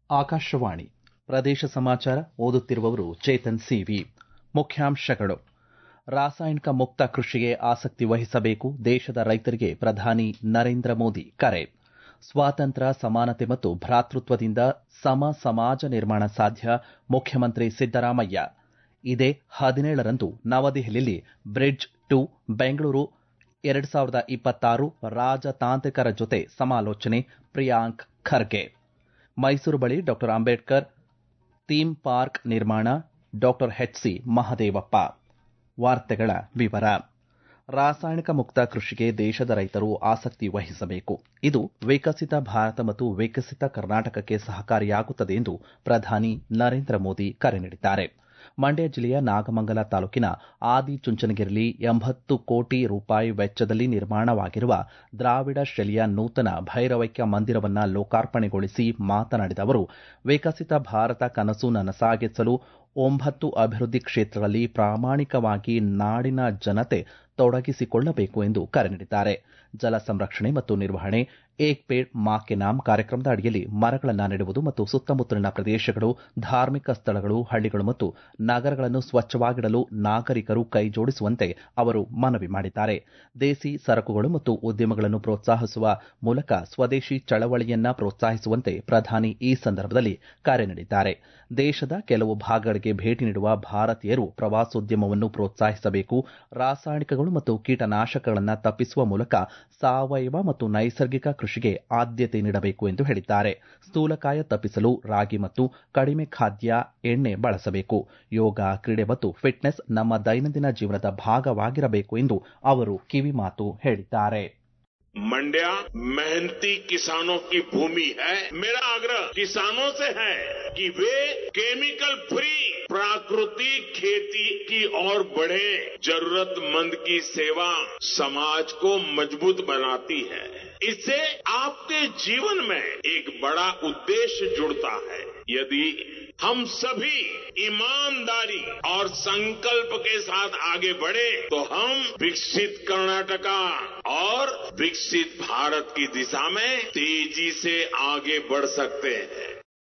ಆಕಾಶವಾಣಿ ಪ್ರದೇಶ ಸಮಾಚಾರ ಓದುತ್ತಿರುವವರು ಚೇತನ್ ಸಿವಿ ಮುಖ್ಯಾಂಶಗಳು ರಾಸಾಯನಿಕ ಮುಕ್ತ ಕೃಷಿಗೆ ಆಸಕ್ತಿ ವಹಿಸಬೇಕು ದೇಶದ ರೈತರಿಗೆ ಪ್ರಧಾನಿ ನರೇಂದ್ರ ಮೋದಿ ಕರೆ ಸ್ವಾತಂತ್ರ್ಯ ಸಮಾನತೆ ಮತ್ತು ಭ್ರಾತೃತ್ವದಿಂದ ಸಮ ಸಮಾಜ ನಿರ್ಮಾಣ ಸಾಧ್ಯ ಮುಖ್ಯಮಂತ್ರಿ ಸಿದ್ದರಾಮಯ್ಯ ಇದೇ ಹದಿನೇಳರಂದು ನವದೆಹಲಿಯಲ್ಲಿ ಬ್ರಿಡ್ಜ್ ಟು ಬೆಂಗಳೂರು ಎರಡು ಸಾವಿರದ ಇಪ್ಪತ್ತಾರು ರಾಜತಾಂತ್ರಿಕರ ಜೊತೆ ಸಮಾಲೋಚನೆ ಪ್ರಿಯಾಂಕ್ ಖರ್ಗೆ ಮೈಸೂರು ಬಳಿ ಡಾ ಅಂಬೇಡ್ಕರ್ ಥೀಮ್ ಪಾರ್ಕ್ ನಿರ್ಮಾಣ ಡಾ ಎಚ್ಸಿ ಮಹದೇವಪ್ಪ ವಾರ್ತೆಗಳ ವಿವರ ರಾಸಾಯನಿಕ ಮುಕ್ತ ಕೃಷಿಗೆ ದೇಶದ ರೈತರು ಆಸಕ್ತಿ ವಹಿಸಬೇಕು ಇದು ವಿಕಸಿತ ಭಾರತ ಮತ್ತು ವಿಕಸಿತ ಕರ್ನಾಟಕಕ್ಕೆ ಸಹಕಾರಿಯಾಗುತ್ತದೆ ಎಂದು ಪ್ರಧಾನಿ ನರೇಂದ್ರ ಮೋದಿ ಕರೆ ನೀಡಿದ್ದಾರೆ ಮಂಡ್ಯ ಜಿಲ್ಲೆಯ ನಾಗಮಂಗಲ ತಾಲೂಕಿನ ಆದಿಚುಂಚನಗಿರಿಯಲ್ಲಿ ಎಂಬತ್ತು ಕೋಟಿ ರೂಪಾಯಿ ವೆಚ್ಚದಲ್ಲಿ ನಿರ್ಮಾಣವಾಗಿರುವ ದ್ರಾವಿಡ ಶೈಲಿಯ ನೂತನ ಭೈರವೈಕ್ಯ ಮಂದಿರವನ್ನ ಲೋಕಾರ್ಪಣೆಗೊಳಿಸಿ ಮಾತನಾಡಿದ ಅವರು ವಿಕಸಿತ ಭಾರತ ಕನಸು ನನಸಾಗಿಸಲು ಒಂಬತ್ತು ಅಭಿವೃದ್ಧಿ ಕ್ಷೇತ್ರಗಳಲ್ಲಿ ಪ್ರಾಮಾಣಿಕವಾಗಿ ನಾಡಿನ ಜನತೆ ತೊಡಗಿಸಿಕೊಳ್ಳಬೇಕು ಎಂದು ಕರೆ ನೀಡಿದ್ದಾರೆ ಜಲ ಸಂರಕ್ಷಣೆ ಮತ್ತು ನಿರ್ವಹಣೆ ಏಕ್ ಪೇಡ್ ಮಾ ಕೆ ನಾಮ್ ಕಾರ್ಯಕ್ರಮದ ಅಡಿಯಲ್ಲಿ ಮರಗಳನ್ನು ನೆಡುವುದು ಮತ್ತು ಸುತ್ತಮುತ್ತಲಿನ ಪ್ರದೇಶಗಳು ಧಾರ್ಮಿಕ ಸ್ಥಳಗಳು ಹಳ್ಳಿಗಳು ಮತ್ತು ನಗರಗಳನ್ನು ಸ್ವಚ್ಛವಾಗಿಡಲು ನಾಗರಿಕರು ಕೈಜೋಡಿಸುವಂತೆ ಅವರು ಮನವಿ ಮಾಡಿದ್ದಾರೆ ದೇಸಿ ಸರಕುಗಳು ಮತ್ತು ಉದ್ಯಮಗಳನ್ನು ಪ್ರೋತ್ಸಾಹಿಸುವ ಮೂಲಕ ಸ್ವದೇಶಿ ಚಳವಳಿಯನ್ನ ಪ್ರೋತ್ಸಾಹಿಸುವಂತೆ ಪ್ರಧಾನಿ ಈ ಸಂದರ್ಭದಲ್ಲಿ ಕರೆ ನೀಡಿದ್ದಾರೆ ದೇಶದ ಕೆಲವು ಭಾಗಗಳಿಗೆ ಭೇಟಿ ನೀಡುವ ಭಾರತೀಯರು ಪ್ರವಾಸೋದ್ಯಮವನ್ನು ಪ್ರೋತ್ಸಾಹಿಸಬೇಕು ರಾಸಾಯನಿಕಗಳು ಮತ್ತು ಕೀಟನಾಶಕಗಳನ್ನು ತಪ್ಪಿಸುವ ಮೂಲಕ ಸಾವಯವ ಮತ್ತು ನೈಸರ್ಗಿಕ ಕೃಷಿಗೆ ಆದ್ಯತೆ ನೀಡಬೇಕು ಎಂದು ಹೇಳಿದ್ದಾರೆ ಸ್ಥೂಲಕಾಯ ತಪ್ಪಿಸಲು ರಾಗಿ ಮತ್ತು ಕಡಿಮೆ ಖಾದ್ಯ ಎಣ್ಣೆ ಬಳಸಬೇಕು ಯೋಗ ಕ್ರೀಡೆ ಮತ್ತು ಫಿಟ್ನೆಸ್ ನಮ್ಮ ದೈನಂದಿನ ಜೀವನದ ಭಾಗವಾಗಿರಬೇಕು ಎಂದು ಅವರು ಕಿವಿಮಾತು ಹೇಳಿದ್ದಾರೆ मंडिया मेहनती किसानों की भूमि है मेरा आग्रह किसानों से है कि वे केमिकल फ्री प्राकृतिक खेती की ओर बढ़े जरूरतमंद की सेवा समाज को मजबूत बनाती है इससे आपके जीवन में एक बड़ा उद्देश्य जुड़ता है यदि हम सभी ईमानदारी और संकल्प के साथ आगे बढ़े तो हम विकसित कर्नाटका और विकसित भारत की दिशा में तेजी से आगे बढ़ सकते हैं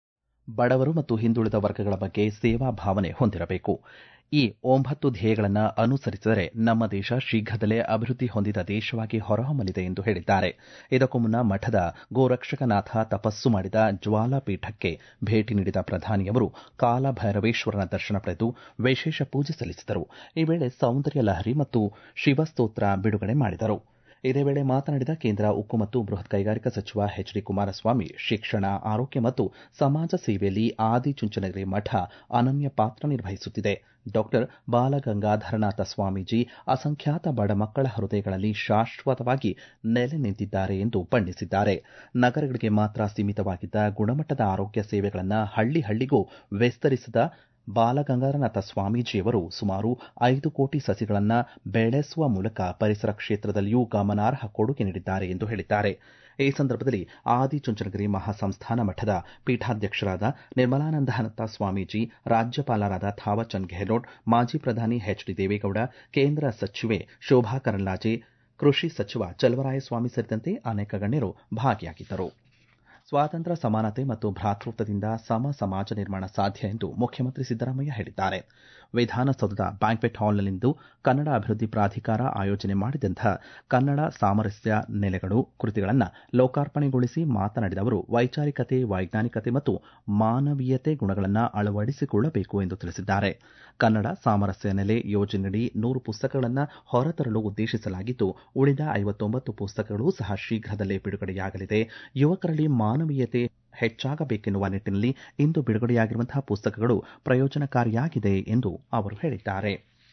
ಬಡವರು ಮತ್ತು ಹಿಂದುಳಿದ ವರ್ಗಗಳ ಬಗ್ಗೆ ಸೇವಾ ಭಾವನೆ ಹೊಂದಿರಬೇಕು ಈ ಒಂಬತ್ತು ಧ್ಯೇಯಗಳನ್ನು ಅನುಸರಿಸಿದರೆ ನಮ್ಮ ದೇಶ ಶೀಘ್ರದಲ್ಲೇ ಅಭಿವೃದ್ಧಿ ಹೊಂದಿದ ದೇಶವಾಗಿ ಹೊರಹೊಮ್ಮಲಿದೆ ಎಂದು ಹೇಳಿದ್ದಾರೆ ಇದಕ್ಕೂ ಮುನ್ನ ಮಠದ ಗೋರಕ್ಷಕನಾಥ ತಪಸ್ಸು ಮಾಡಿದ ಜ್ವಾಲಾಪೀಠಕ್ಕೆ ಭೇಟಿ ನೀಡಿದ ಪ್ರಧಾನಿಯವರು ಕಾಲಭೈರವೇಶ್ವರನ ದರ್ಶನ ಪಡೆದು ವಿಶೇಷ ಪೂಜೆ ಸಲ್ಲಿಸಿದರು ಈ ವೇಳೆ ಸೌಂದರ್ಯ ಲಹರಿ ಮತ್ತು ಶಿವಸ್ತೋತ್ರ ಬಿಡುಗಡೆ ಮಾಡಿದರು ಇದೇ ವೇಳೆ ಮಾತನಾಡಿದ ಕೇಂದ್ರ ಉಕ್ಕು ಮತ್ತು ಬೃಹತ್ ಕೈಗಾರಿಕಾ ಸಚಿವ ಎಚ್ ಡಿ ಕುಮಾರಸ್ವಾಮಿ ಶಿಕ್ಷಣ ಆರೋಗ್ಯ ಮತ್ತು ಸಮಾಜ ಸೇವೆಯಲ್ಲಿ ಆದಿಚುಂಚನಗಿರಿ ಮಠ ಅನನ್ಯ ಪಾತ್ರ ನಿರ್ವಹಿಸುತ್ತಿದೆ ಡಾಕ್ಟರ್ ಬಾಲಗಂಗಾಧರನಾಥ ಸ್ವಾಮೀಜಿ ಅಸಂಖ್ಯಾತ ಬಡ ಮಕ್ಕಳ ಹೃದಯಗಳಲ್ಲಿ ಶಾಶ್ವತವಾಗಿ ನೆಲೆ ನಿಂತಿದ್ದಾರೆ ಎಂದು ಬಣ್ಣಿಸಿದ್ದಾರೆ ನಗರಗಳಿಗೆ ಮಾತ್ರ ಸೀಮಿತವಾಗಿದ್ದ ಗುಣಮಟ್ಟದ ಆರೋಗ್ಯ ಸೇವೆಗಳನ್ನು ಹಳ್ಳಿ ಹಳ್ಳಿಗೂ ವಿಸ್ತರಿಸಿದ ಬಾಲಗಂಗಾಧರನಾಥ ಸ್ವಾಮೀಜಿಯವರು ಸುಮಾರು ಐದು ಕೋಟಿ ಸಸಿಗಳನ್ನು ಬೆಳೆಸುವ ಮೂಲಕ ಪರಿಸರ ಕ್ಷೇತ್ರದಲ್ಲಿಯೂ ಗಮನಾರ್ಹ ಕೊಡುಗೆ ನೀಡಿದ್ದಾರೆ ಎಂದು ಹೇಳಿದ್ದಾರೆ ಈ ಸಂದರ್ಭದಲ್ಲಿ ಆದಿಚುಂಚನಗಿರಿ ಮಹಾಸಂಸ್ಥಾನ ಮಠದ ಪೀಠಾಧ್ಯಕ್ಷರಾದ ನಿರ್ಮಲಾನಂದನಾಥ ಸ್ವಾಮೀಜಿ ರಾಜ್ಯಪಾಲರಾದ ಥಾವರ್ಚಂದ್ ಗೆಹ್ಲೋಟ್ ಮಾಜಿ ಪ್ರಧಾನಿ ಎಚ್ ಡಿ ದೇವೇಗೌಡ ಕೇಂದ್ರ ಸಚಿವೆ ಶೋಭಾ ಕರಂದ್ಲಾಜೆ ಕೃಷಿ ಸಚಿವ ಚಲವರಾಯಸ್ವಾಮಿ ಸೇರಿದಂತೆ ಅನೇಕ ಗಣ್ಯರು ಭಾಗಿಯಾಗಿದ್ದರು ಸ್ವಾತಂತ್ರ್ಯ ಸಮಾನತೆ ಮತ್ತು ಭ್ರಾತೃತ್ವದಿಂದ ಸಮ ಸಮಾಜ ನಿರ್ಮಾಣ ಸಾಧ್ಯ ಎಂದು ಮುಖ್ಯಮಂತ್ರಿ ಸಿದ್ದರಾಮಯ್ಯ ಹೇಳಿದ್ದಾರೆ ವಿಧಾನಸೌಧದ ಬ್ಯಾಂಕ್ವೆಟ್ ಹಾಲ್ನಲ್ಲಿಂದು ಕನ್ನಡ ಅಭಿವೃದ್ಧಿ ಪ್ರಾಧಿಕಾರ ಆಯೋಜನೆ ಮಾಡಿದಂತಹ ಕನ್ನಡ ಸಾಮರಸ್ಯ ನೆಲೆಗಳು ಕೃತಿಗಳನ್ನು ಲೋಕಾರ್ಪಣೆಗೊಳಿಸಿ ಮಾತನಾಡಿದ ಅವರು ವೈಚಾರಿಕತೆ ವೈಜ್ಞಾನಿಕತೆ ಮತ್ತು ಮಾನವೀಯತೆ ಗುಣಗಳನ್ನು ಅಳವಡಿಸಿಕೊಳ್ಳಬೇಕು ಎಂದು ತಿಳಿಸಿದ್ದಾರೆ ಕನ್ನಡ ಸಾಮರಸ್ಯ ನೆಲೆ ಯೋಜನೆಯಡಿ ನೂರು ಪುಸ್ತಕಗಳನ್ನು ಹೊರತರಲು ಉದ್ದೇಶಿಸಲಾಗಿದ್ದು ಉಳಿದ ಐವತ್ತೊಂಬತ್ತು ಪುಸ್ತಕಗಳು ಸಹ ಶೀಘ್ರದಲ್ಲೇ ಬಿಡುಗಡೆಯಾಗಲಿದೆ ಯುವಕರಲ್ಲಿ ಮಾನವೀಯತೆ ಹೆಚ್ಚಾಗಬೇಕೆನ್ನುವ ನಿಟ್ಟಿನಲ್ಲಿ ಇಂದು ಬಿಡುಗಡೆಯಾಗಿರುವಂತಹ ಪುಸ್ತಕಗಳು ಪ್ರಯೋಜನಕಾರಿಯಾಗಿದೆ ಎಂದು ಅವರು ಹೇಳಿದ್ದಾರೆ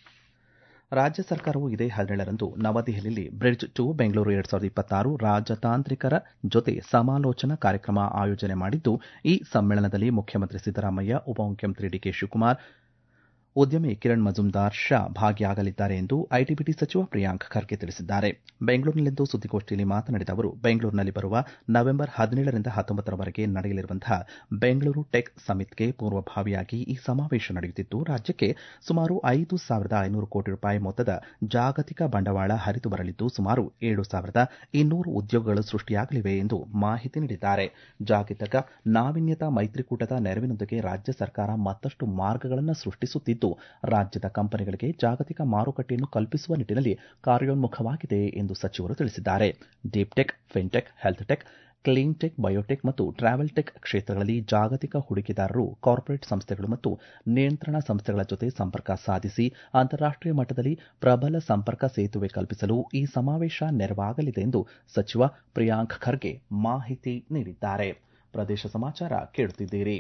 ರಾಜ್ಯ ಸರ್ಕಾರವು ಇದೇ ಹದಿನೇಳರಂದು ನವದೆಹಲಿಯಲ್ಲಿ ಬ್ರಿಡ್ಜ್ ಟು ಬೆಂಗಳೂರು ಎರಡು ಸಾವಿರದ ಇಪ್ಪತ್ತಾರು ರಾಜತಾಂತ್ರಿಕರ ಜೊತೆ ಸಮಾಲೋಚನಾ ಕಾರ್ಯಕ್ರಮ ಆಯೋಜನೆ ಮಾಡಿದ್ದು ಈ ಸಮ್ಮೇಳನದಲ್ಲಿ ಮುಖ್ಯಮಂತ್ರಿ ಸಿದ್ದರಾಮಯ್ಯ ಉಪಮುಖ್ಯಮಂತ್ರಿ ಡಿಕೆ ಶಿವಕುಮಾರ್ ಉದ್ಯಮಿ ಕಿರಣ್ ಮಜುಮ್ದಾರ್ ಶಾ ಭಾಗಿಯಾಗಲಿದ್ದಾರೆ ಎಂದು ಐಟಿಬಿಟಿ ಸಚಿವ ಪ್ರಿಯಾಂಕ್ ಖರ್ಗೆ ತಿಳಿಸಿದ್ದಾರೆ ಬೆಂಗಳೂರಿನಲ್ಲಿಂದು ಸುದ್ದಿಗೋಷ್ಠಿಯಲ್ಲಿ ಮಾತನಾಡಿದ ಅವರು ಬೆಂಗಳೂರಿನಲ್ಲಿ ಬರುವ ನವೆಂಬರ್ ಹದಿನೇಳರಿಂದ ಹತ್ತೊಂಬತ್ತರವರೆಗೆ ನಡೆಯಲಿರುವಂತಹ ಬೆಂಗಳೂರು ಟೆಕ್ ಸಮಿಟ್ಗೆ ಪೂರ್ವಭಾವಿಯಾಗಿ ಈ ಸಮಾವೇಶ ನಡೆಯುತ್ತಿದ್ದು ರಾಜ್ಯಕ್ಕೆ ಸುಮಾರು ಐದು ಸಾವಿರದ ಐನೂರು ಕೋಟಿ ರೂಪಾಯಿ ಮೊತ್ತದ ಜಾಗತಿಕ ಬಂಡವಾಳ ಹರಿದು ಬರಲಿದ್ದು ಸುಮಾರು ಏಳು ಸಾವಿರದ ಇನ್ನೂರು ಉದ್ಯೋಗಗಳು ಸೃಷ್ಟಿಯಾಗಲಿವೆ ಎಂದು ಮಾಹಿತಿ ನೀಡಿದ್ದಾರೆ ಜಾಗತಿಕ ನಾವೀನ್ಯತಾ ಮೈತ್ರಿಕೂಟದ ನೆರವಿನೊಂದಿಗೆ ರಾಜ್ಯ ಸರ್ಕಾರ ಮತ್ತಷ್ಟು ಮಾರ್ಗಗಳನ್ನು ಸೃಷ್ಟಿಸುತ್ತಿದ್ದು ರಾಜ್ಯದ ಕಂಪನಿಗಳಿಗೆ ಜಾಗತಿಕ ಮಾರುಕಟ್ಟೆಯನ್ನು ಕಲ್ಪಿಸುವ ನಿಟ್ಟಿನಲ್ಲಿ ಕಾರ್ಯೋನ್ಮುಖವಾಗಿದೆ ಎಂದು ಸಚಿವರು ತಿಳಿಸಿದ್ದಾರೆ deep tech fintech health tech clean tech biotech ಮತ್ತು ಟ್ರಾವೆಲ್ ಟೆಕ್ ಕ್ಷೇತ್ರಗಳಲ್ಲಿ ಜಾಗತಿಕ ಹೂಡಿಕೆದಾರರು ಕಾರ್ಪೊರೇಟ್ ಸಂಸ್ಥೆಗಳು ಮತ್ತು ನಿಯಂತ್ರಣ ಸಂಸ್ಥೆಗಳ ಜೊತೆ ಸಂಪರ್ಕ ಸಾಧಿಸಿ ಅಂತಾರಾಷ್ಟೀಯ ಮಟ್ಟದಲ್ಲಿ ಪ್ರಬಲ ಸಂಪರ್ಕ ಸೇತುವೆ ಕಲ್ಪಿಸಲು ಈ ಸಮಾವೇಶ ನೆರವಾಗಲಿದೆ ಎಂದು ಸಚಿವ ಪ್ರಿಯಾಂಕ್ ಖರ್ಗೆ ಮಾಹಿತಿ ನೀಡಿದ್ದಾರೆ ಪ್ರದೇಶ ಸಮಾಚಾರ ಕೇಳುತ್ತಿದ್ದೀರಿ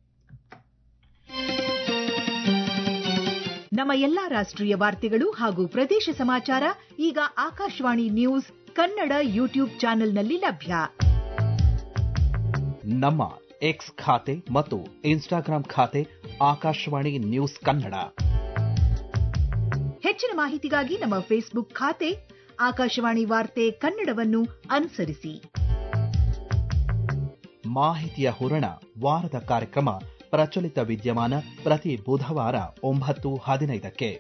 ನಮ್ಮ ಎಲ್ಲಾ ರಾಷ್ಟ್ರೀಯ ವಾರ್ತೆಗಳು ಹಾಗೂ ಪ್ರದೇಶ ಸಮಾಚಾರ ಈಗ ಆಕಾಶವಾಣಿ ನ್ಯೂಸ್ ಕನ್ನಡ ಯೂಟ್ಯೂಬ್ ಚಾನೆಲ್ನಲ್ಲಿ ಲಭ್ಯ ನಮ್ಮ ಎಕ್ಸ್ ಖಾತೆ ಮತ್ತು ಇನ್ಸ್ಟಾಗ್ರಾಂ ಖಾತೆ ಆಕಾಶವಾಣಿ ನ್ಯೂಸ್ ಕನ್ನಡ ಹೆಚ್ಚಿನ ಮಾಹಿತಿಗಾಗಿ ನಮ್ಮ ಫೇಸ್ಬುಕ್ ಖಾತೆ ಆಕಾಶವಾಣಿ ವಾರ್ತೆ ಕನ್ನಡವನ್ನು ಅನುಸರಿಸಿ ಮಾಹಿತಿಯ ಹೂರಣ ವಾರದ ಕಾರ್ಯಕ್ರಮ ಪ್ರಚಲಿತ ವಿದ್ಯಮಾನ ಪ್ರತಿ ಬುಧವಾರ ಒಂಬತ್ತು ಹದಿನೈದಕ್ಕೆ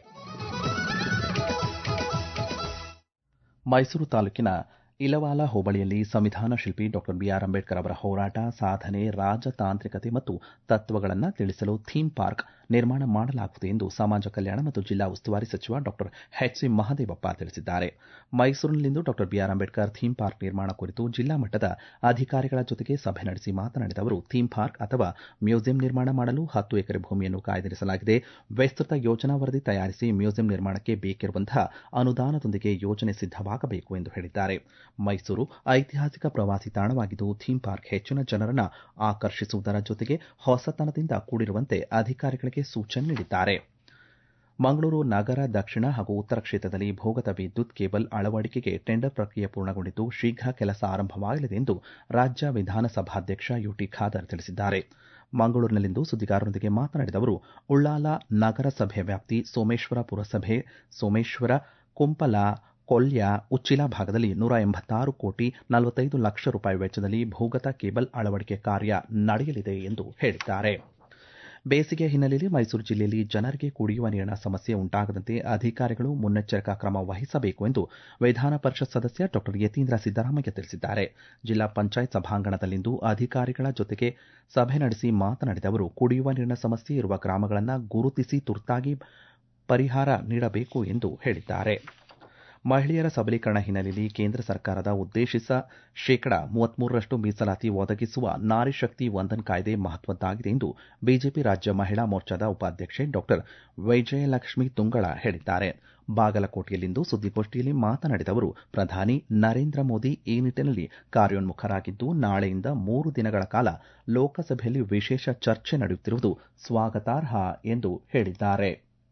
ಮೈಸೂರು ತಾಲೂಕಿನ ಇಲವಾಲ ಹೋಬಳಿಯಲ್ಲಿ ಸಂವಿಧಾನ ಶಿಲ್ಪಿ ಡಾಕ್ಟರ್ ಬಿಆರ್ ಅಂಬೇಡ್ಕರ್ ಅವರ ಹೋರಾಟ ಸಾಧನೆ ರಾಜತಾಂತ್ರಿಕತೆ ಮತ್ತು ತತ್ವಗಳನ್ನು ತಿಳಿಸಲು ಥೀಮ್ ಪಾರ್ಕ್ ನಿರ್ಮಾಣ ಮಾಡಲಾಗುವುದು ಎಂದು ಸಮಾಜ ಕಲ್ಯಾಣ ಮತ್ತು ಜಿಲ್ಲಾ ಉಸ್ತುವಾರಿ ಸಚಿವ ಡಾಕ್ಟರ್ ಎಚ್ ಸಿ ಮಹದೇವಪ್ಪ ತಿಳಿಸಿದ್ದಾರೆ ಮೈಸೂರಿನಲ್ಲಿಂದು doctor B R Ambedkar theme park ನಿರ್ಮಾಣ ಕುರಿತು ಜಿಲ್ಲಾ ಮಟ್ಟದ ಅಧಿಕಾರಿಗಳ ಜೊತೆಗೆ ಸಭೆ ನಡೆಸಿ ಮಾತನಾಡಿದ ಅವರು ಥೀಮ್ ಪಾರ್ಕ್ ಅಥವಾ ಮ್ಯೂಸಿಯಂ ನಿರ್ಮಾಣ ಮಾಡಲು ಹತ್ತು ಎಕರೆ ಭೂಮಿಯನ್ನು ಕಾಯ್ದಿರಿಸಲಾಗಿದೆ ವಿಸ್ತೃತ ಯೋಜನಾ ವರದಿ ತಯಾರಿಸಿ ಮ್ಯೂಸಿಯಂ ನಿರ್ಮಾಣಕ್ಕೆ ಬೇಕಿರುವಂತಹ ಅನುದಾನದೊಂದಿಗೆ ಯೋಜನೆ ಸಿದ್ದವಾಗಬೇಕು ಎಂದು ಹೇಳಿದ್ದಾರೆ ಮೈಸೂರು ಐತಿಹಾಸಿಕ ಪ್ರವಾಸಿ ತಾಣವಾಗಿದ್ದು ಥೀಮ್ ಪಾರ್ಕ್ ಹೆಚ್ಚಿನ ಜನರನ್ನು ಆಕರ್ಷಿಸುವುದರ ಜೊತೆಗೆ ಹೊಸತನದಿಂದ ಕೂಡಿರುವಂತೆ ಅಧಿಕಾರಿಗಳಿಗೆ ಸೂಚನೆ ನೀಡಿದ್ದಾರೆ ಮಂಗಳೂರು ನಗರ ದಕ್ಷಿಣ ಹಾಗೂ ಉತ್ತರ ಕ್ಷೇತ್ರದಲ್ಲಿ ಭೂಗತ ವಿದ್ಯುತ್ ಕೇಬಲ್ ಅಳವಡಿಕೆಗೆ ಟೆಂಡರ್ ಪ್ರಕ್ರಿಯೆ ಪೂರ್ಣಗೊಂಡಿದ್ದು ಶೀಘ್ರ ಕೆಲಸ ಆರಂಭವಾಗಲಿದೆ ಎಂದು ರಾಜ್ಯ ವಿಧಾನಸಭಾಧ್ಯಕ್ಷ ಯುಟಿ ಖಾದರ್ ತಿಳಿಸಿದ್ದಾರೆ ಮಂಗಳೂರಿನಲ್ಲಿಂದು ಸುದ್ದಿಗಾರರೊಂದಿಗೆ ಮಾತನಾಡಿದ ಅವರು ಉಳ್ಳಾಲ ನಗರಸಭೆ ವ್ಯಾಪ್ತಿ ಸೋಮೇಶ್ವರ ಪುರಸಭೆ ಸೋಮೇಶ್ವರ ಕುಂಪಲ ಕೊಲ್ಯ ಉಚ್ಚಿಲ ಭಾಗದಲ್ಲಿ ನೂರ ಎಂಬತ್ತಾರು ಕೋಟಿ ನಲವತ್ತೈದು ಲಕ್ಷ ರೂಪಾಯಿ ವೆಚ್ಚದಲ್ಲಿ ಭೂಗತ ಕೇಬಲ್ ಅಳವಡಿಕೆ ಕಾರ್ಯ ನಡೆಯಲಿದೆ ಎಂದು ಹೇಳಿದ್ದಾರೆ ಬೇಸಿಗೆ ಹಿನ್ನೆಲೆಯಲ್ಲಿ ಮೈಸೂರು ಜಿಲ್ಲೆಯಲ್ಲಿ ಜನರಿಗೆ ಕುಡಿಯುವ ನೀರಿನ ಸಮಸ್ಯೆ ಉಂಟಾಗದಂತೆ ಅಧಿಕಾರಿಗಳು ಮುನ್ನೆಚ್ಚರಿಕಾ ಕ್ರಮ ವಹಿಸಬೇಕು ಎಂದು ವಿಧಾನ ಪರಿಷತ್ ಸದಸ್ಯ ಡಾ ಯತೀಂದ್ರ ಸಿದ್ದರಾಮಯ್ಯ ತಿಳಿಸಿದ್ದಾರೆ ಜಿಲ್ಲಾ ಪಂಚಾಯತ್ ಸಭಾಂಗಣದಲ್ಲಿಂದು ಅಧಿಕಾರಿಗಳ ಜೊತೆಗೆ ಸಭೆ ನಡೆಸಿ ಮಾತನಾಡಿದ ಅವರು ಕುಡಿಯುವ ನೀರಿನ ಸಮಸ್ಯೆ ಇರುವ ಗ್ರಾಮಗಳನ್ನು ಗುರುತಿಸಿ ತುರ್ತಾಗಿ ಪರಿಹಾರ ನೀಡಬೇಕು ಎಂದು ಹೇಳಿದ್ದಾರೆ ಮಹಿಳೆಯರ ಸಬಲೀಕರಣ ಹಿನ್ನೆಲೆಯಲ್ಲಿ ಕೇಂದ್ರ ಸರ್ಕಾರದ ಉದ್ದೇಶಿತ ಶೇಕಡ ಮೂವತ್ಮೂರರಷ್ಟು ಮೀಸಲಾತಿ ಒದಗಿಸುವ ನಾರಿ ಶಕ್ತಿ ವಂದನ್ ಕಾಯ್ದೆ ಮಹತ್ವದ್ದಾಗಿದೆ ಎಂದು ಬಿಜೆಪಿ ರಾಜ್ಯ ಮಹಿಳಾ ಮೋರ್ಚಾದ ಉಪಾಧ್ಯಕ್ಷೆ ಡಾಕ್ಟರ್ ವಿಜಯಲಕ್ಷ್ಮಿ ತುಂಗಳ ಹೇಳಿದ್ದಾರೆ ಬಾಗಲಕೋಟೆಯಲ್ಲಿಂದು ಸುದ್ದಿಗೋಷ್ಠಿಯಲ್ಲಿ ಮಾತನಾಡಿದ ಅವರು ಪ್ರಧಾನಿ ನರೇಂದ್ರ ಮೋದಿ ಈ ನಿಟ್ಟಿನಲ್ಲಿ ಕಾರ್ಯೋನ್ಮುಖರಾಗಿದ್ದು ನಾಳೆಯಿಂದ ಮೂರು ದಿನಗಳ ಕಾಲ ಲೋಕಸಭೆಯಲ್ಲಿ ವಿಶೇಷ ಚರ್ಚೆ ನಡೆಯುತ್ತಿರುವುದು ಸ್ವಾಗತಾರ್ಹ ಎಂದು ಹೇಳಿದ್ದಾರೆ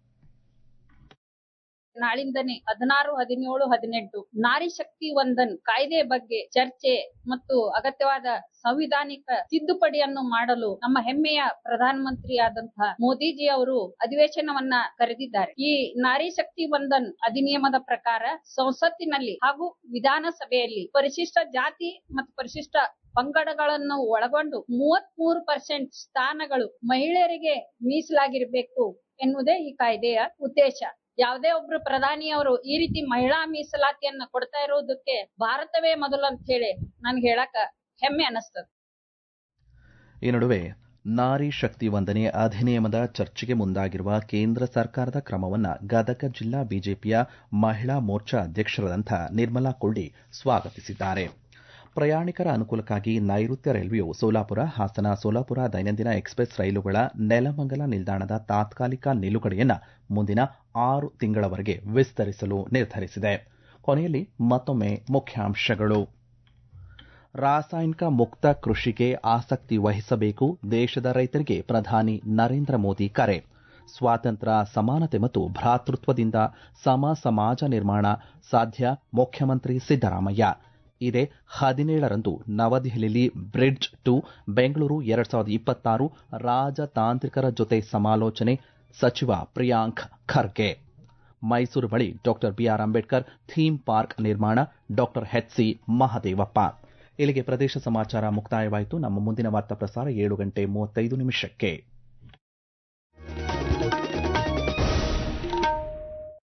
ನಾಳಿಂದನೇ ಹದಿನಾರು ಹದಿನೇಳು ಹದಿನೆಂಟು ನಾರಿ ಶಕ್ತಿ ವಂದನ್ ಕಾಯ್ದೆ ಬಗ್ಗೆ ಚರ್ಚೆ ಮತ್ತು ಅಗತ್ಯವಾದ ಸಂವಿಧಾನಿಕ ತಿದ್ದುಪಡಿಯನ್ನು ಮಾಡಲು ನಮ್ಮ ಹೆಮ್ಮೆಯ ಪ್ರಧಾನಮಂತ್ರಿ ಆದಂತಹ ಮೋದಿಜಿ ಅವರು ಅಧಿವೇಶನವನ್ನ ಕರೆದಿದ್ದಾರೆ ಈ ನಾರಿ ಶಕ್ತಿ ವಂದನ್ ಅಧಿನಿಯಮದ ಪ್ರಕಾರ ಸಂಸತ್ತಿನಲ್ಲಿ ಹಾಗೂ ವಿಧಾನಸಭೆಯಲ್ಲಿ ಪರಿಶಿಷ್ಟ ಜಾತಿ ಮತ್ತು ಪರಿಶಿಷ್ಟ ಪಂಗಡಗಳನ್ನು ಒಳಗೊಂಡು ಮೂವತ್ತ್ ಮೂರು ಪರ್ಸೆಂಟ್ ಸ್ಥಾನಗಳು ಮಹಿಳೆಯರಿಗೆ ಮೀಸಲಾಗಿರಬೇಕು ಎನ್ನುವುದೇ ಈ ಕಾಯ್ದೆಯ ಉದ್ದೇಶ ಯಾವುದೇ ಒಬ್ರು ಪ್ರಧಾನಿಯವರು ಈ ರೀತಿ ಮಹಿಳಾ ಮೀಸಲಾತಿಯನ್ನ ಕೊಡ್ತಾ ಇರೋದಕ್ಕೆ ಭಾರತವೇ ಮೊದಲು ಅಂತ ಹೇಳಿ ನನ್ಗೆ ಹೇಳಕ ಹೆಮ್ಮೆ ಅನಿಸ್ತದೆ ಈ ನಡುವೆ ನಾರಿ ಶಕ್ತಿ ವಂದನೆ ಅಧಿನಿಯಮದ ಚರ್ಚೆಗೆ ಮುಂದಾಗಿರುವ ಕೇಂದ್ರ ಸರ್ಕಾರದ ಕ್ರಮವನ್ನು ಗದಗ ಜಿಲ್ಲಾ ಬಿಜೆಪಿಯ ಮಹಿಳಾ ಮೋರ್ಚಾ ಅಧ್ಯಕ್ಷರಾದಂಥ ನಿರ್ಮಲಾ ಕೊಳ್ಳಿ ಸ್ವಾಗತಿಸಿದ್ದಾರೆ ಪ್ರಯಾಣಿಕರ ಅನುಕೂಲಕ್ಕಾಗಿ ನೈಋತ್ಯ ರೈಲ್ವೆಯು ಸೋಲಾಪುರ ಹಾಸನ ಸೋಲಾಪುರ ದೈನಂದಿನ ಎಕ್ಸ್ಪ್ರೆಸ್ ರೈಲುಗಳ ನೆಲಮಂಗಲ ನಿಲ್ದಾಣದ ತಾತ್ಕಾಲಿಕ ನಿಲುಗಡೆಯನ್ನು ಮುಂದಿನ ಆರು ತಿಂಗಳವರೆಗೆ ವಿಸ್ತರಿಸಲು ನಿರ್ಧರಿಸಿದೆ ಕೊನೆಯಲ್ಲಿ ಮತ್ತೊಮ್ಮೆ ಮುಖ್ಯಾಂಶಗಳು ರಾಸಾಯನಿಕ ಮುಕ್ತ ಕೃಷಿಗೆ ಆಸಕ್ತಿ ವಹಿಸಬೇಕು ದೇಶದ ರೈತರಿಗೆ ಪ್ರಧಾನಿ ನರೇಂದ್ರ ಮೋದಿ ಕರೆ ಸ್ವಾತಂತ್ರ್ಯ ಸಮಾನತೆ ಮತ್ತು ಭ್ರಾತೃತ್ವದಿಂದ ಸಮ ಸಮಾಜ ನಿರ್ಮಾಣ ಸಾಧ್ಯ ಮುಖ್ಯಮಂತ್ರಿ ಸಿದ್ದರಾಮಯ್ಯ ಇದೇ ಹದಿನೇಳರಂದು ನವದೆಹಲಿಯಲ್ಲಿ ಬ್ರಿಡ್ಜ್ ಟು ಬೆಂಗಳೂರು ಎರಡ್ ಸಾವಿರದ ಇಪ್ಪತ್ತಾರು ರಾಜತಾಂತ್ರಿಕರ ಜೊತೆ ಸಮಾಲೋಚನೆ ಸಚಿವ ಪ್ರಿಯಾಂಕ್ ಖರ್ಗೆ ಮೈಸೂರು ಬಳಿ doctor B R Ambedkar theme park ನಿರ್ಮಾಣ ಡಾಕ್ಟರ್ ಎಚ್ಸಿ ಮಹದೇವಪ್ಪ ಇಲ್ಲಿಗೆ ಪ್ರದೇಶ ಸಮಾಚಾರ ಮುಕ್ತಾಯವಾಯಿತು ನಮ್ಮ ಮುಂದಿನ ವಾರ್ತಾ ಪ್ರಸಾರ ಏಳು ಗಂಟೆ ಮೂವತ್ತೈದು ನಿಮಿಷಕ್ಕೆ